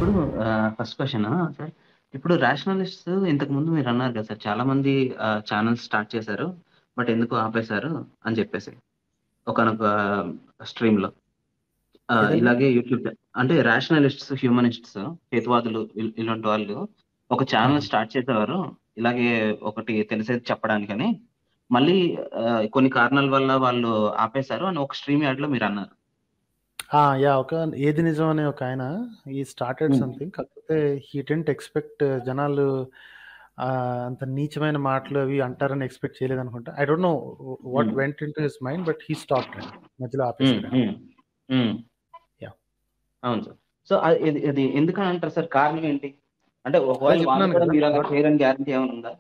ఇప్పుడు ah, first question sir. ఇప్పుడు rationalists ఇంతకుముందు మీరన్నారు కదా సార్. చాలా మంది ఆహ్, ఛానెల్స్ స్టార్ట్ చేశారు. బట్ ఎందుకు ఆపేశారు అని చెప్పేసి. ఒకానొక స్ట్రీమ్‌లో. ఆహ్, ఏదండి? ఇలాగే యూట్యూబ్ అంటే రేషనలిస్ట్స్, హ్యూమనిస్ట్స్, హేతువాదులు ఇల్ ఇలాంటి వాళ్ళు ఒక ఛానెల్ హుహు. స్టార్ట్ చేసేవారు. ఇలాగే ఒకటి తెలిసేది చెప్పడానికని. మళ్ళీ ఆహ్, కొన్ని కారణాల వల్ల వాళ్ళు ఆపేశారు అని ఒక స్ట్రీమ్ యాడ్‌లో మీరన్నారు. ఆ! యాహ్! ఒక ఏది నిజం అనే ఒకాయన హి స్టార్టెడ్ హ్మ్. సంథింగ్. కాకపోతే హి డిడ్ంట్ ఎక్స్‌పెక్ట్ జనాలు ఆహ్, అంత నీచమైన మాటలు అవి అంటారని ఎక్స్‌పెక్ట్ చేయలేదనుకుంటా. I don't know what hmm. Went into his mind but he stopped అండి. మధ్యలో హ్మ్. ఆపేసాడండి. హ్మ్. హ్మ్. యాహ్! అవును సార్. సో, ఆహ్, ఇది ఇది ఎందుకని అంటారు సార్? కారణం ఏంటి? అంటే అదే ఒకవేళ వాళ్ళు చెప్తున్నాను కూడా కదా! మీరలా వాట్ చేయరని గ్యారంటీ ఏమైనా ఉందా?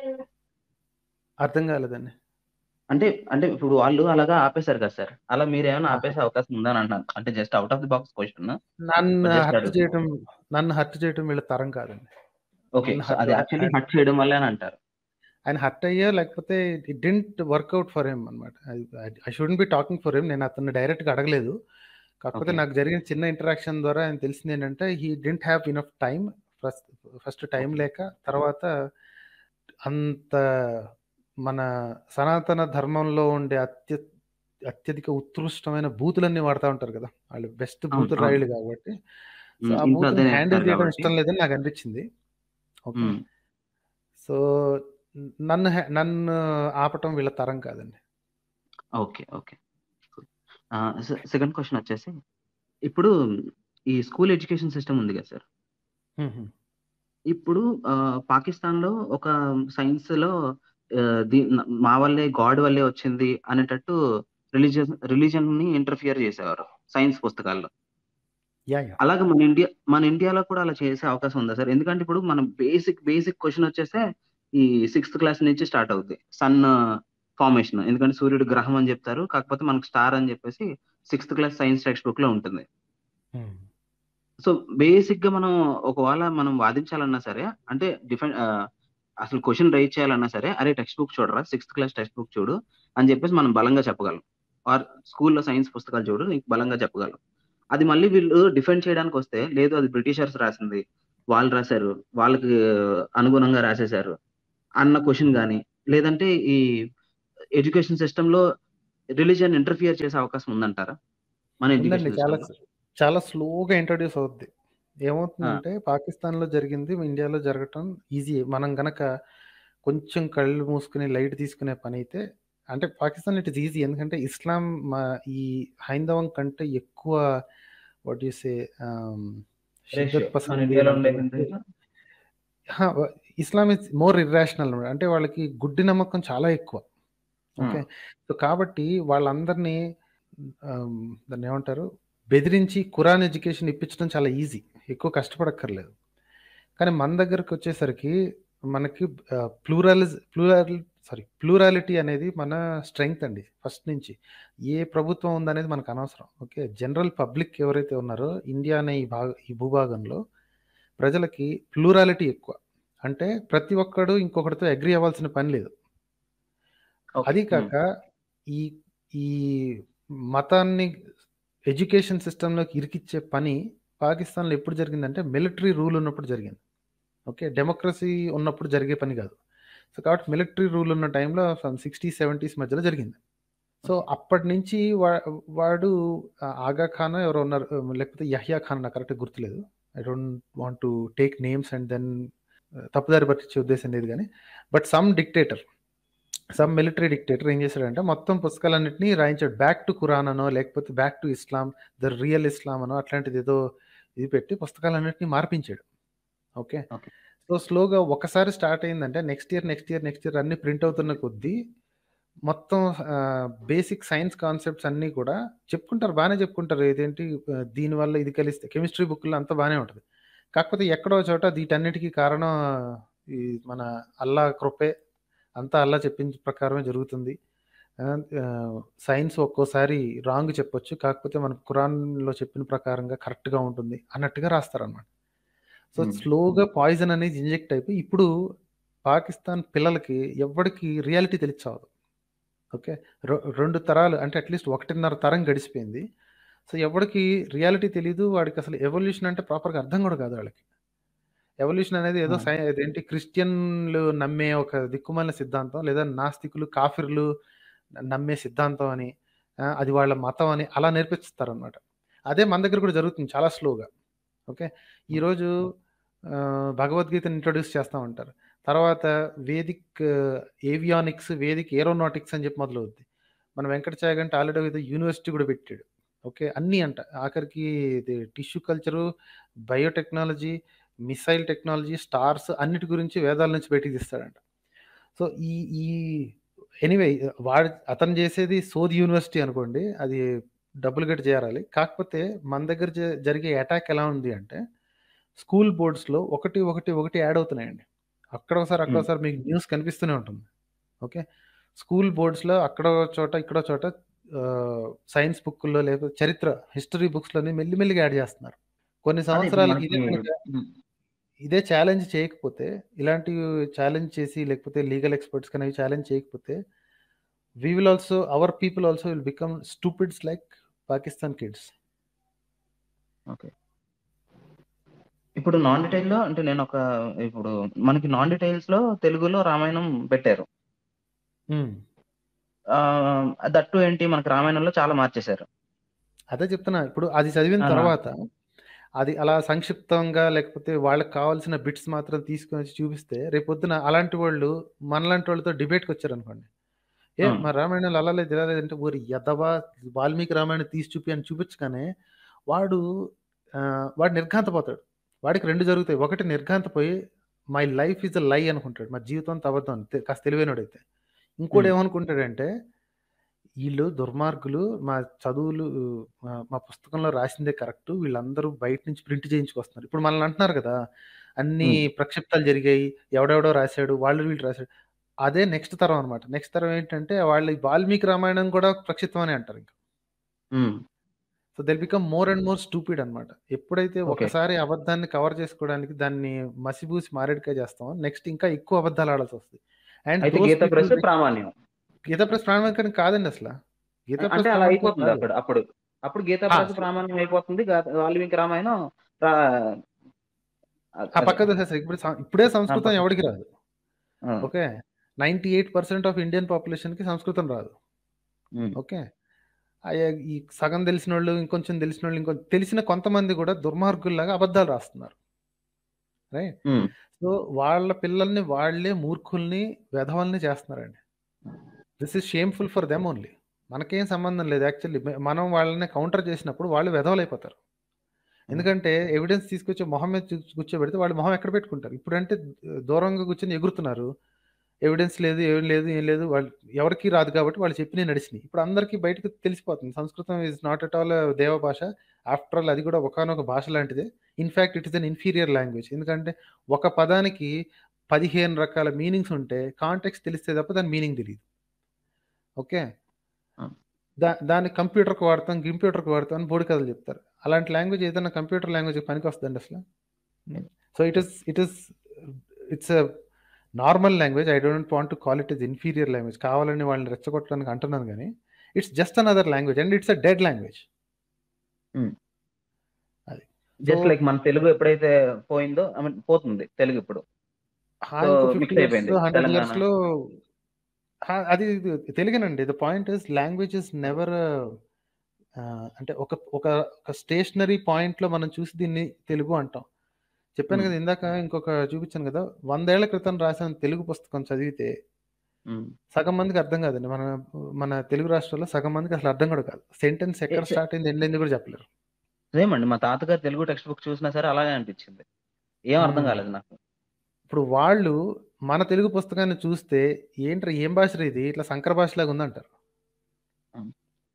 అర్థం కాలేదండి. అంటే, అంటే ఇప్పుడు వాళ్ళు అలాగా ఆపేసారు కదా సార్. అలా మీరేమైనా ఆహా! ఆపేసే అవకాశం ఉందా అని అంటున్నాను. అంటే just out of the box question. నన్ను బట్ జస్ట్ హర్ట్ అడుగుతున్నా. చేయటం నన్ను హర్ట్ చేయటం వీళ్ళ తరం కాదండి. ఓకే. నన్ను సో, హర్ట్ అది ఆహ్, యాక్చువల్లీ ఆయన హర్ట్ చేయడం వల్లే అని అంటారు. ఆయన హర్ట్ అయ్యో లేకపోతే it didn't work out for him అన్నమాట. I I shouldn't be talking for him. నేను అతన్ని డైరెక్ట్‌గా అడగలేదు. కాకపోతే ఓకే. నాకు జరిగిన చిన్న ఇంటరాక్షన్ ద్వారా ఆయన తెలిసిందేంటంటే he didn't have enough time. First first time okay. లేక తర్వాత అంత మన సనాతన ధర్మంలో ఉండే అత్య అత్యధిక ఉత్కృష్టమైన బూతులన్నీ వాడుతా ఉంటారు కదా! ఆళ్ళు బెస్ట్ అవును. బూతుల అవును. రాయుళ్ళు కాబట్టి. సో, హ్మ్. ఆ ఇంట్లో అదే బూతుల్ని హ్యాండిల్ నేర్పుతారు చేయడం కాబట్టి. ఇష్టం లేదని నాకనిపించింది. ఓకే. హ్మ్. సో, న్ నన్ను హే నన్ను ఆపటం వీళ్ళ తరం కాదండి. ఓకే. ఓకే. ఆహ్, సె సెకండ్ క్వెషన్ వచ్చేసి ఇప్పుడు ఈ స్కూల్ ఎడ్యుకేషన్ సిస్టమ్ ఉంది కదా సార్. హుహు. ఇప్పుడు ఆహ్, పాకిస్తాన్‌లో ఒక సైన్స్‌లో ఆహ్, ది న మా వల్లే గాడ్ వల్లే వచ్చింది అనేటట్టు రిలిజియస్ రిలిజియన్‌ని ఇంటర్ఫియర్ చేసేవారు సైన్స్ పుస్తకాల్లో. యాహ్! యాహ్! అలాగే మన ఇండియా మన ఇండియాలో కూడా అలా చేసే అవకాశం ఉందా సార్? ఎందుకంటే ఇప్పుడు మనం బేసిక్, బేసిక్ క్వెషన్ వచ్చేసే ఈ సిక్స్త్ క్లాస్ నుంచి స్టార్ట్ అవుద్ది. Sun formation. ఎందుకంటే సూర్యుడు గ్రహం అని చెప్తారు. కాకపోతే మనకు స్టార్ అని చెప్పేసి సిక్స్త్ క్లాస్ సైన్స్ టెక్స్ట్ బుక్‌లో ఉంటుంది. హ్మ్. సో, బేసిక్‌గా మనం ఒకవేళ మనం వాదించాలన్నా సరే అంటే డిఫెన్ ఆహ్, అసలు క్వెషన్ రైజ్ చేయాలన్నా సరే, "అరే! టెక్స్ట్ బుక్ చూడరా సిక్స్త్ క్లాస్ టెక్స్ట్ బుక్ చూడు" అని చెప్పేసి మనం బలంగా చెప్పగలం. ఆర్ స్కూల్‌లో సైన్స్ పుస్తకాలు చూడు నీకు బలంగా చెప్పగలం. అది మళ్ళీ వీళ్ళు డిఫెండ్ చేయడానికొస్తే, లేదు అది బ్రిటిషర్స్ రాసింది. వాళ్ళు రాసారు. వాళ్ళకి అనుగుణంగా రాసేసారు. అన్న క్వెషన్ గాని, లేదంటే ఈ ఎడ్యుకేషన్ సిస్టమ్‌లో రిలిజియన్ ఇంటర్ఫియర్ చేసే అవకాశం ఉందంటారా? మన ఉందండి. ఎడ్యుకేషన్ చాలా సిస్టమ్‌లో? స్ చాలా స్లోగా ఇంట్రొడ్యూస్ అవుద్ది. ఆ! ఏమవుతుందంటే పాకిస్తాన్‌లో జరిగింది ఇండియాలో జరగటం ఈజీయే. మనం గనక కొంచెం కళ్ళు మూసుకొని లైట్ తీసుకునే పనైతే అంటే పాకిస్తాన్ ఇట్ ఈస్ ఈజీ. ఎందుకంటే ఇస్లాం మ ఈ హైందవం కంటే ఎక్కువ వాట్ యూ సే ఆహ్, రేషియో షిద్దత్ మన పసందీ ఇండియాలో అని ఉండే అంటారు. అంటే కంట్రీస్‌లో? అహా! వ ఇస్లాం ఇస్ మోర్ ఇర్రాషనల్ అన్నమాట. అంటే వాళ్ళకి గుడ్డి నమ్మకం చాలా ఎక్కువ. ఓకే. హ్మ్. సో, కాబట్టి వాళ్ళందరినీ ఆహ్, దాన్నేమంటారు బెదిరించి ఖురాన్ ఎడ్యుకేషన్ ఇప్పించడం చాలా ఈజీ. ఎక్కువ కష్టపడక్కర్లేదు. కానీ మన దగ్గరకొచ్చేసరికి మనకి ఆహ్, ప్లూరలిజ్ ప్లూరల్ సారీ ప్లూరాలిటీ అనేది మన స్ట్రెంగ్త్ అండి ఫస్ట్ నుంచి. ఏ ప్రభుత్వం ఉందనేది మనకనవసరం. ఓకే. జనరల్ పబ్లిక్ ఎవరైతే ఉన్నారో ఇండియా అనే ఈ భాగ ఈ భూభాగంలో ప్రజలకి ప్లూరాలిటీ ఎక్కువ. అంటే ప్రతి ఒక్కడు ఇంకొకడితో అగ్రీ అవ్వాల్సిన పని లేదు. ఓకే. అదీ హ్మ్. కాక ఈ ఈ మతాన్ని ఎడ్యుకేషన్ సిస్టమ్‌లోకి ఇరికిచ్చే పని పాకిస్తాన్‌లో ఎప్పుడు జరిగిందంటే మిలిటరీ రూల్ ఉన్నప్పుడు జరిగింది. ఓకే. డెమోక్రసీ ఉన్నప్పుడు జరిగే పని కాదు. సో, కాబట్టి మిలిటరీ రూల్ ఉన్న టైంలో సమ్ 60, 70స్ మధ్యలో జరిగింది. So, okay. అప్పటినుంచి వా వాడు ఆహ్, ఆగా ఖానో ఎవరో ఉన్నారు. లేకపోతే యహ్యా ఖాన్ నాకు కరెక్ట్‌గా గుర్తులేదు. I don't want to take names and then తప్పుదారి పట్టించే ఉద్దేశం లేదు గానీ, but some dictator some military dictator ఏం చేశాడంటే మొత్తం పుస్తకాలన్నిటిని రాయించాడు. బ్యాక్ టు ఖురాన్ అనో, లేకపోతే back to Islam, the real Islam అనో అట్లాంటిదేదో ఇది పెట్టి పుస్తకాలన్నిటిని మార్పించాడు. ఓకే. ఓకే. సో, స్లోగా ఒకసారి స్టార్ట్ అయిందంటే next year, next year, next year అన్నీ ప్రింట్ అవుతున్న కొద్దీ మొత్తం ఆహ్, బేసిక్ సైన్స్ కాన్సెప్ట్స్ అన్నీ కూడా చెప్పుకుంటారు. బానే చెప్పుకుంటారు. ఇదేంటి ఆహ్, దీనివల్ల ఇది కలిస్తే కెమిస్ట్రీ బుక్‌లో అంతా బానే ఉంటది. కాకపోతే ఎక్కడో చోట వీటన్నిటికి కారణం ఈ మన అల్లా కృపే. అంతా అల్లా చెప్పిన ప్రకారమే జరుగుతుంది. ఆహ్, ఆహ్, సైన్స్ ఒక్కోసారి రాంగ్ చెప్పొచ్చు. కాకపోతే మన ఖురాన్‌లో చెప్పిన ప్రకారంగా కరెక్ట్‌గా ఉంటుంది అన్నట్టుగా రాస్తారనమాట. సో, హ్మ్. స్లోగా పాయిజన్ అనేది ఇంజెక్ట్ అయిపోయి ఇప్పుడు పాకిస్తాన్ పిల్లలకి ఎవ్వడికి రియాలిటీ తెలిసి చావదు. ఓకే. రొ 2 తరాలు అంటే అట్‌లీస్ట్ 1.5 తరం గడిచిపోయింది. సో ఎవడికి రియాలిటీ తెలీదు. వాడికి అసలు ఎవల్యూషన్ అంటే ప్రాపర్‌గా అర్థం గూడా కాదు వాళ్ళకి. ఎవల్యూషన్ అనేది ఏదో ఆ! సై అదేంటి క్రిస్టియన్‌లు నమ్మే ఒక దిక్కుమాలిన సిద్ధాంతం. లేదా నాస్తికులు, కాఫిర్‌లు నమ్మే సిద్ధాంతం అని, ఆహ్, అది వాళ్ళ మతం అని అలా నేర్పిస్తారనమాట. అదే మన దగ్గర కూడా జరుగుతుంది చాలా స్లోగా. ఓకే. ఈరోజు ఆహ్, భగవద్గీతని ఇంట్రొడ్యూస్ చేస్తా ఉంటారు. తర్వాత వేదిక్ ఏవియానిక్స్, వేదిక్ ఏరోనాటిక్స్ అని చెప్పి మొదలవుద్ది. మన వెంకట చాగంటి ఆల్రెడీ ఏదో యూనివర్సిటీ కూడా పెట్టాడు. ఓకే. అన్నీ అంట. ఆఖరికి ఇది tissue culture, biotechnology, missile technology, stars అన్నిటి గురించి వేదాల నుంచి బయటికి తీస్తాడంట. సో, ఈ ఈ ఎనీవే వాడు అతను చేసేది సోది యూనివర్సిటీ అనుకోండి. అది డబ్బులు కట్టి చేరాలి. కాకపోతే మన దగ్గర జ జరిగే అటాక్ ఎలా ఉంది అంటే, స్కూల్ బోర్డ్స్‌లో ఒకటి, ఒకటి, ఒకటి యాడ్ అవుతున్నాయండి. అక్కడ ఒకసారి, అక్కడ హ్మ్. ఒకసారి మీకు న్యూస్ కనిపిస్తూనే ఉంటుంది. ఓకే. స్కూల్ బోర్డ్స్‌లో అక్కడో చోట, ఇక్కడో చోట ఆహ్, సైన్స్ బుక్కుల్లో లేకపోతే చరిత్ర, హిస్టరీ బుక్స్‌లోని మెల్లి మెల్లిగా యాడ్ చేస్తున్నారు. కొన్ని అదే ఇప్పుడు సంవత్సరాలకి మనకి ఇదే కనుక హ్మ్. ఇదే ఛాలెంజ్ చేయకపోతే, ఇలాంటివి ఛాలెంజ్ చేసి లేకపోతే లీగల్ ఎక్స్‌పర్ట్స్ కనేవి ఛాలెంజ్ చేయకపోతే, we will also our people also will become stupids like Pakistan kids. Okay. ఇప్పుడు నాన్ డీటెయిల్‌లో అంటే నేనొక ఇప్పుడు మనకి నాన్ డీటెయిల్స్‌లో తెలుగులో రామాయణం పెట్టారు. హ్మ్. ఆహ్, దట్ టూ ఏంటి మనకి రామాయణంలో చాలా మార్చేశారు. అదే చెప్తున్నా. ఇప్పుడు అది చదివిన ఆ! తర్వాత, అది అలా సంక్షిప్తంగా లేకపోతే వాళ్ళకి కావాల్సిన బిట్స్ మాత్రం తీసుకొనొచ్చి చూపిస్తే, రేపొద్దున అలాంటి వాళ్ళు మనలాంటి వాళ్ళతో డిబేట్‌కొచ్చారనుకోండి. ఏ అవును. మా రామాయణంలో అలా లేదు, ఇలా లేదంటే ఓరి ఎదవా! వాల్మీకి రామాయణం తీసి చూపి అని చూపించగానే, వాడు ఆహ్, వాడు నిర్ఘాంతపోతాడు. వాడికి 2 జరుగుతాయి. ఒకటి నిర్ఘాంతపోయి my life is a lie అనుకుంటాడు. మా జీవితం అంతా అబద్ధం అని. తె కాస్త తెలివైనోడైతే. ఇంకోడు హ్మ్. ఏమనుకుంటాడంటే, ఈళ్ళు దుర్మార్గులు. మా చదువులు ఆహ్, మా పుస్తకంలో రాసిందే కరెక్టు. వీళ్ళందరూ బయట నుంచి ప్రింట్ చేయించుకొస్తున్నారు. ఇప్పుడు మనల్ని అంటున్నారు కదా! అన్నీ హ్మ్. ప్రక్షిప్తాలు జరిగాయి. ఎవడెవడో రాసాడు. వాళ్ళు వీళ్ళు రాసాడు. అదే నెక్స్ట్ తరం అనమాట. నెక్స్ట్ తరం ఏంటంటే, వాళ్ళు ఈ వాల్మీకి రామాయణం కూడా ప్రక్షిప్తం అనే అంటారు ఇంక. Hmm. So, they will become more and more stupid అనమాట. ఎప్పుడైతే ఓకే. ఒకసారి అబద్ధాన్ని కవర్ చేసుకోవడానికి దాన్ని మసిబూసి మారేడుకాయ చేస్తామో, నెక్స్ట్ ఇంకా ఎక్కువ అబద్ధాలు ఆడాల్సొస్తది. అండ్ అయితే దోస్ గీత పీపుల్ ప్రెస్ వి ప్రామాణ్యం. గీతా ప్రెస్ ప్రామాణికం కాదండి అసల. గీతా అంటే ప్రెస్ అలా ప్రామాణికం అయిపోతుంది కాదు. అప్పుడు. అప్పుడు. అప్పుడు గీతా ఆ! ప్రెస్ ప్రామాణ్యం అయిపోతుంది. గా వాల్మీకి రామాయణం రా అ ఆ అదే. పక్కకు తోసేస్తాయి. ఇప్పుడు సం ఇప్పుడే ఆ! సంస్కృతం పక్కకు. ఎవడికి రాదు. ఆ! ఓకే. 98% ఆఫ్ ఇండియన్ పాపులేషన్‌కి సంస్కృతం రాదు. హ్మ్. ఓకే. అయ్య ఈ సగం తెలిసినోళ్ళు, ఇంకొంచెం తెలిసినోళ్ళు, ఇంకొ తెలిసిన కొంతమంది కూడా దుర్మార్గుల్లాగా అబద్ధాలు రాస్తున్నారు. రైట్. హ్మ్. సో, వాళ్ళ పిల్లల్ని వాళ్ళే మూర్ఖుల్ని, వెధవల్ని చేస్తున్నారండి. This is shameful for them only. మనకేం సంబంధం లేదు యాక్చువల్లీ. మె మనం వాళ్ళని కౌంటర్ చేసినప్పుడు వాళ్ళు వెధవలైపోతారు. హ్మ్. ఎందుకంటే ఎవిడెన్స్ తీసుకొచ్చి మొహం మీద చు కూర్చోబెడితే వాళ్ళు మొహం ఎక్కడ పెట్టుకుంటారు. ఇప్పుడంటే దూరంగా కూర్చొని ఎగురుతున్నారు. ఎవిడెన్స్ లేదు, ఏం లేదు, ఏం లేదు. వాళ్ళు ఎవరికీ రాదు కాబట్టి వాళ్ళు చెప్పినయి నడిచినాయి. ఇప్పుడు అందరికీ బయటకి తెలిసిపోతుంది. సంస్కృతం ఈస్ నాట్ అట్ ఆల్ దేవ భాష. ఆఫ్టర్ ఆల్ అది కూడా ఒకానొక భాష లాంటిదే. In fact it is an inferior language. ఎందుకంటే ఒక పదానికి 15 రకాల మీనింగ్స్ ఉంటే కాంటెక్స్ట్ తెలిస్తే తప్ప దాని మీనింగ్ తెలీదు. ఓకే. హ్మ్. దా దాన్ని కంప్యూటర్‌కి వాడతాం, గింప్యూటర్‌కి వాడతాం అని బోడి కథలు చెప్తారు. అలాంటి లాంగ్వేజ్ ఏదైనా కంప్యూటర్ లాంగ్వేజ్‌కి పనికొస్తదండి అసల? Hmm. So, it is it is it's a normal language. I don't want to call it as inferior language. కావాలని వాళ్ళని రెచ్చగొట్టడానికి అంటున్నాను గానీ, it's just another language and it's a dead language. Hmm. అది. So just like మన తెలుగు ఎప్పుడైతే పోయిందో I mean పోతుంది తెలుగు ఇప్పుడు. ఆ! సో, ఇంకో 50 మిక్స్ ఇయర్స్, అయిపోయింది. 100 తెలంగాణ. ఇయర్స్‌లో ఆ! అది తెలుగేనండి. The point is language is never ah, అంటే ఒక ఒక ఒక స్టేషనరీ పాయింట్‌లో మనం చూసి దీన్ని తెలుగు అంటాం. చెప్పాను హ్మ్. కదా! ఇందాక ఇంకొక చూపించాను కదా! 100 ఏళ్ల క్రితం రాసిన తెలుగు పుస్తకం చదివితే హ్మ్. సగం మందికి అర్థం కాదండి. మన మన తెలుగు రాష్ట్రాల్లో సగం మందికి అసలు అర్థం కూడా కాదు. సెంటెన్స్ ఏ ఎక్కడ సే స్టార్ట్ అయింది, ఎండ్ అయింది కూడా చెప్పలేరు. సేమ్ అండి. మా తాతగారి తెలుగు టెక్స్ట్ బుక్ చూసినా సరే అలాగే అనిపించింది. ఏం అర్థం హ్మ్. కాలేదు నాకు. ఇప్పుడు వాళ్ళు మన తెలుగు పుస్తకాన్ని చూస్తే ఏంట్రా ఏం భాషరా ఇది? ఇట్లా సంకర భాషలాగా ఉందంటారు. హ్మ్.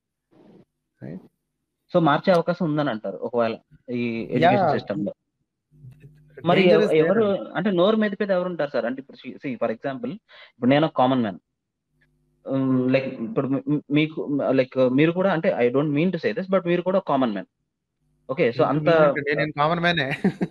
రైట్. సో, మార్చే అవకాశం ఉందని అంటారు. ఒకవేళ ఈ ఎడ్యుకేషన్ యాహ్! సిస్టమ్‌లో. మరి డేంజర్ ఎవ ఈస్ దేర్ ఎవరు అండి. అంటే నోరు మెదిపేది ఎవరుంటారు సార్? అంటే ఇప్పుడు సీ సీ ఫర్ ఎగ్జాంపుల్ ఇప్పుడు నేను ఒక కామన్ మ్యాన్. హ్మ్. లైక్ ఇప్పుడు మీ మీకు లైక్ మీరు కూడా అంటే I don't mean to say this but మీరు కూడా ఒక కామన్ మ్యాన్. ఓకే. సో, ఏంటి అంత మీన్ ఏంటండి? నేను కామన్ మ్యానే.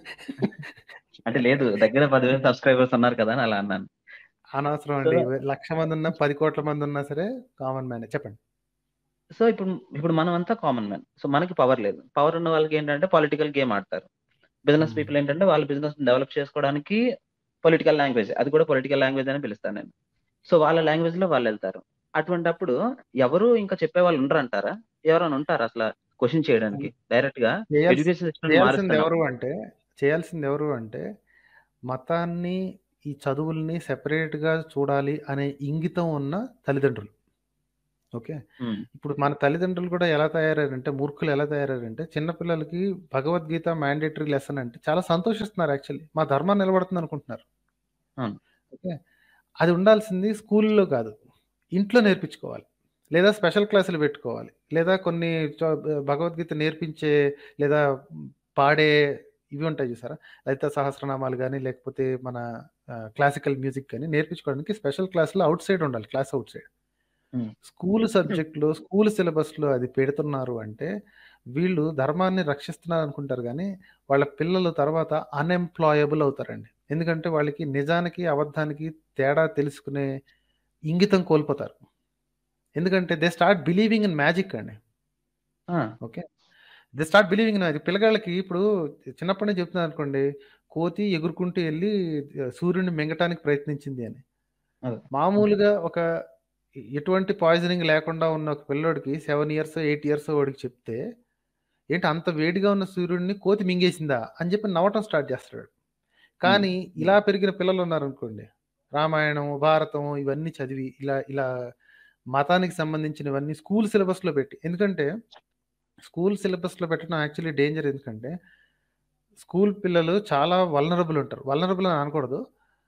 అంటే లేదు. దగ్గర 10,000 సబ్‌స్క్రైబర్స్ ఉన్నారు కదా! అని అలా అన్నాను. అనవసరం సో అండి. 1,00,000 మందున్నా, 10,00,00,000 మందున్నా సరే కామన్ మ్యానే. చెప్పండి. సో ఇప్పుడు ఇప్పుడు మనమంతా కామన్ మ్యాన్ సో మనకి పవర్ లేదు పవర్ ఉన్న వాళ్ళకి ఏంటంటే పొలిటికల్ గేమ్ ఆడతారు బిజినెస్ Hmm. పీపుల్ ఏంటంటే వాళ్ళ బిజినెస్ డెవలప్ చేసుకోవడానికి పొలిటికల్ లాంగ్వేజ్ అది కూడా పొలిటికల్ లాంగ్వేజ్ అని పిలుస్తాను నేను సో వాళ్ళ లాంగ్వేజ్ లో వాళ్ళు వెళ్తారు అటువంటప్పుడు ఎవరు ఇంకా చెప్పే వాళ్ళు ఉండరు అంటారా ఎవరైనా ఉంటారు అసలు క్వశ్చన్ చేయడానికి డైరెక్ట్ గా చేయాల్సి- ఎడ్యుకేషన్ సిస్టమ్ చేయాల్సింది ఎవరు అంటే చేయాల్సింది ఎవరు అంటే మతాన్ని ఈ చదువుల్ని సెపరేట్ గా చూడాలి అనే ఇంగితం ఉన్న తల్లిదండ్రులు ఓకే ఇప్పుడు మన తల్లిదండ్రులు కూడా ఎలా తయారయ్యారంటే మూర్ఖులు ఎలా తయారయ్యారంటే చిన్నపిల్లలకి భగవద్గీత మ్యాండేటరీ లెసన్ అంటే చాలా సంతోషిస్తున్నారు యాక్చువల్లీ మా ధర్మం నిలబడుతుంది అనుకుంటున్నారు అవును. ఓకే అది ఉండాల్సింది స్కూల్లో కాదు ఇంట్లో నేర్పించుకోవాలి లేదా స్పెషల్ క్లాసులు పెట్టుకోవాలి లేదా కొన్ని చ- భగవద్గీత నేర్పించే లేదా పాడే ఇవి ఉంటాయి చూసారా లలిత సహస్రనామాలు కానీ లేకపోతే మన క్లాసికల్ మ్యూజిక్ కానీ నేర్పించుకోవడానికి స్పెషల్ క్లాసులు అవుట్ సైడ్ ఉండాలి class outside Hmm. School సబ్జెక్టులో స్కూల్ సిలబస్లో అది పెడుతున్నారు అంటే వీళ్ళు ధర్మాన్ని రక్షిస్తున్నారు అనుకుంటారు కానీ వాళ్ళ పిల్లలు తర్వాత అన్ఎంప్లాయబుల్ అవుతారండి ఎందుకంటే వాళ్ళకి నిజానికి అబద్ధానికి తేడా తెలుసుకునే ఇంగితం కోల్పోతారు ఎందుకంటే they start believing in magic అండి okay they start believing in magic పిల్లగాళ్ళకి ఇప్పుడు చిన్నప్పటి నుంచి చెప్తున్నాను అనుకోండి కోతి ఎగురుకుంటూ వెళ్ళి సూర్యుడిని మింగటానికి ప్రయత్నించింది అని అదే. మామూలుగా ఒక ఎటువంటి పాయిజనింగ్ లేకుండా ఉన్న ఒక పిల్లోడికి సెవెన్ ఇయర్స్ ఎయిట్ ఇయర్స్ వాడికి చెప్తే ఏంటి అంత వేడిగా ఉన్న సూర్యుడిని కోతి మింగేసిందా అని చెప్పి నవ్వటం స్టార్ట్ చేస్తాడు కానీ ఇలా పెరిగిన పిల్లలు ఉన్నారనుకోండి రామాయణం భారతం ఇవన్నీ చదివి ఇలా ఇలా మతానికి సంబంధించినవన్నీ స్కూల్ సిలబస్లో పెట్టి ఎందుకంటే స్కూల్ సిలబస్లో పెట్టడం యాక్చువల్లీ డేంజర్ ఎందుకంటే స్కూల్ పిల్లలు చాలా వలనరబుల్ ఉంటారు వలనరబుల్ అని అనకూడదు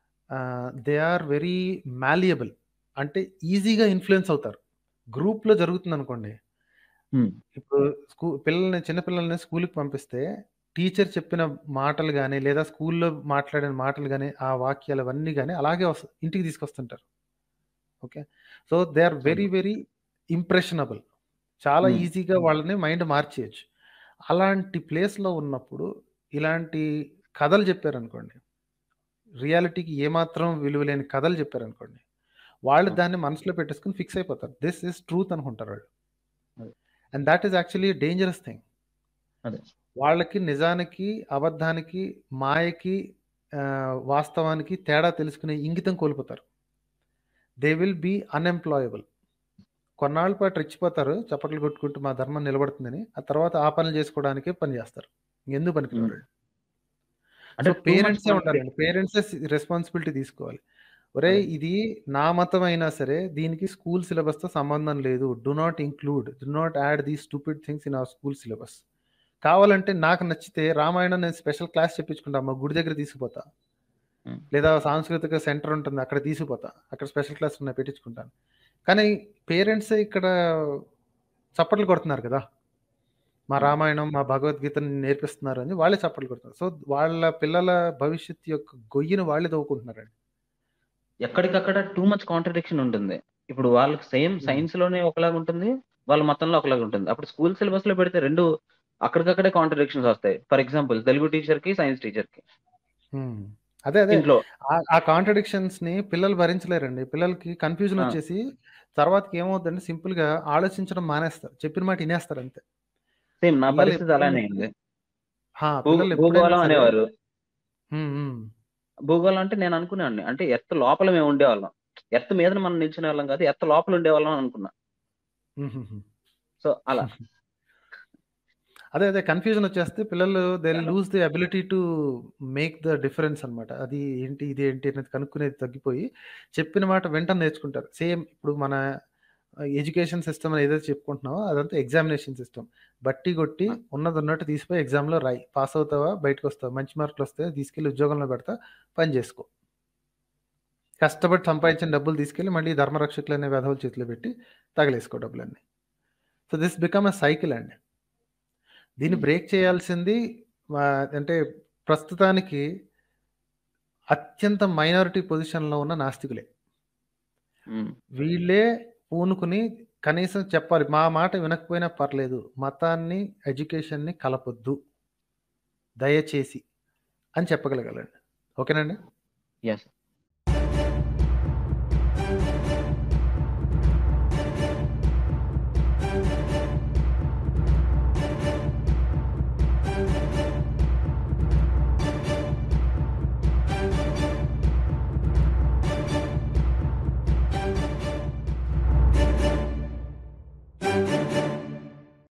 దే ఆర్ వెరీ మాలియబుల్ అంటే ఈజీగా ఇన్ఫ్లుయెన్స్ అవుతారు గ్రూప్లో జరుగుతుంది అనుకోండి ఇప్పుడు స్కూ పిల్లల్ని చిన్న పిల్లల్ని స్కూల్కి పంపిస్తే టీచర్ చెప్పిన మాటలు కానీ లేదా స్కూల్లో మాట్లాడిన మాటలు కానీ ఆ వాక్యాలు అవన్నీ కానీ అలాగే వస్త ఇంటికి తీసుకొస్తుంటారు okay so they are very very impressionable చాలా Hmm. ఈజీగా వాళ్ళని మైండ్ మార్చేయచ్చు అలాంటి ప్లేస్లో ఉన్నప్పుడు ఇలాంటి కథలు చెప్పారనుకోండి రియాలిటీకి ఏమాత్రం విలువ లేని కథలు చెప్పారనుకోండి వాళ్ళు Hmm. దాన్ని మనసులో పెట్టేసుకుని ఫిక్స్ అయిపోతారు దిస్ ఇస్ ట్రూత్ అనుకుంటారు వాళ్ళు అదే. And that is actually dangerous thing అదే. వాళ్ళకి నిజానికి అబద్ధానికి మాయకి ఆ, వాస్తవానికి తేడా తెలుసుకునే ఇంగితం కోల్పోతారు దే విల్ బీ అన్ఎంప్లాయబుల్ కొన్నాళ్ళ పాటు రెచ్చిపోతారు చప్పట్లు కొట్టుకుంటూ మా ధర్మం నిలబడుతుందని ఆ తర్వాత ఆ పనులు చేసుకోవడానికే పని చేస్తారు ఎందుకు పనికిరారు అంటే సో పేరెంట్సే ఉండాలండి పేరెంట్సే రెస్పాన్సిబిలిటీ తీసుకోవాలి ఒరే అదే. ఇది నా మతం అయినా సరే దీనికి స్కూల్ సిలబస్ తో సంబంధం లేదు do not include do not add the stupid things in our school syllabus కావాలంటే నాకు నచ్చితే రామాయణం నేను స్పెషల్ క్లాస్ చెప్పించుకుంటా మా గుడి దగ్గర తీసుకుపోతా Hmm. లేదా సాంస్కృతిక సెంటర్ ఉంటుంది అక్కడ తీసుకుపోతా అక్కడ స్పెషల్ క్లాస్ ఉన్నాయి పెట్టించుకుంటాను కానీ పేరెంట్సే ఇక్కడ చప్పట్లు కొడుతున్నారు కదా మా Hmm. రామాయణం మా భగవద్గీతని నేర్పిస్తున్నారు అని వాళ్ళే చప్పట్లు కొడుతున్నారు సో వాళ్ళ పిల్లల భవిష్యత్తు యొక్క గొయ్యిని వాళ్ళే తవ్వుకుంటున్నారండి ఎక్కడికక్కడ టూ మచ్ కాంట్రడిక్షన్ ఉంటుంది ఇప్పుడు వాళ్ళకి సేమ్ Hmm. సైన్స్ లోనే ఒకలాగా ఉంటుంది వాళ్ళ మొత్తంలో ఒకలాగా ఉంటుంది అప్పుడు స్కూల్ సిలబస్ లో పెడితే రెండు అక్కడికక్కడే కాంట్రడిక్షన్స్ వస్తాయి ఫర్ ఎగ్జాంపుల్ తెలుగు టీచర్ కి సైన్స్ టీచర్ కి Hmm. అదే అదే ఇంట్లో ఆ- ఆ కాంట్రడిక్షన్స్ ని పిల్లలు భరించలేరండి పిల్లలకి కన్ఫ్యూజన్ ఆ. వచ్చేసి తర్వాతకి ఏమవుతుందంటే సింపుల్ గా ఆలోచించడం మానేస్తారు చెప్పిన మాట వినేస్తారు అంతే సేమ్ నా పిల్లలు పరిస్థితి ఎప్పుడైనా అలానే అయింది హా, భూ- పిల్లలు ఎప్పుడైనా భూగోళం సరే అనేవారు హ్మ్, హ్మ్. భూగోళం అంటే నేను అనుకునేవాడిని అంటే ఎర్త్ లోపల మేము ఉండేవాళ్ళం ఎర్త్ మీద మనం నిల్చునే వాళ్ళం కాదు ఎర్త్ లోపల ఉండేవాళ్ళం అని అనుకున్నా హ్మ్, హ్మ్, హ్మ్. సో అలా అదే అదే కన్ఫ్యూజన్ వచ్చేస్తే పిల్లలు దే చాలా. Lose the ability to make the difference అన్నమాట అది ఏంటి ఇది ఏంటి అనేది కనుక్కునేది తగ్గిపోయి చెప్పిన మాట వెంటనే నేర్చుకుంటారు సేమ్ ఇప్పుడు మన ఎడ్యుకేషన్ సిస్టమ్ ఏదైతే చెప్పుకుంటున్నామో అదంతా ఎగ్జామినేషన్ సిస్టమ్ బట్టి కొట్టి ఉన్నది ఉన్నట్టు తీసిపోయి ఎగ్జామ్లో రాయి పాస్ అవుతావా బయటకు వస్తావా మంచి మార్కులు వస్తే తీసుకెళ్ళి ఉద్యోగంలో పెడతా పని చేసుకో కష్టపడి సంపాదించిన డబ్బులు తీసుకెళ్ళి మళ్ళీ ధర్మరక్షకులు అనే వెధవుల చేతిలో పెట్టి తగలేసుకో డబ్బులన్నీ so this become a cycle అండి దీన్ని Hmm. బ్రేక్ చేయాల్సింది ఆ, అంటే ప్రస్తుతానికి అత్యంత మైనారిటీ పొజిషన్లో ఉన్న నాస్తికులే ఉమ్, వీళ్ళే పూనుకుని కనీసం చెప్పాలి మా మాట వినకపోయినా పర్లేదు మతాన్ని ఎడ్యుకేషన్ని కలపొద్దు దయచేసి అని చెప్పగలగాలండి ఓకేనండి ఎస్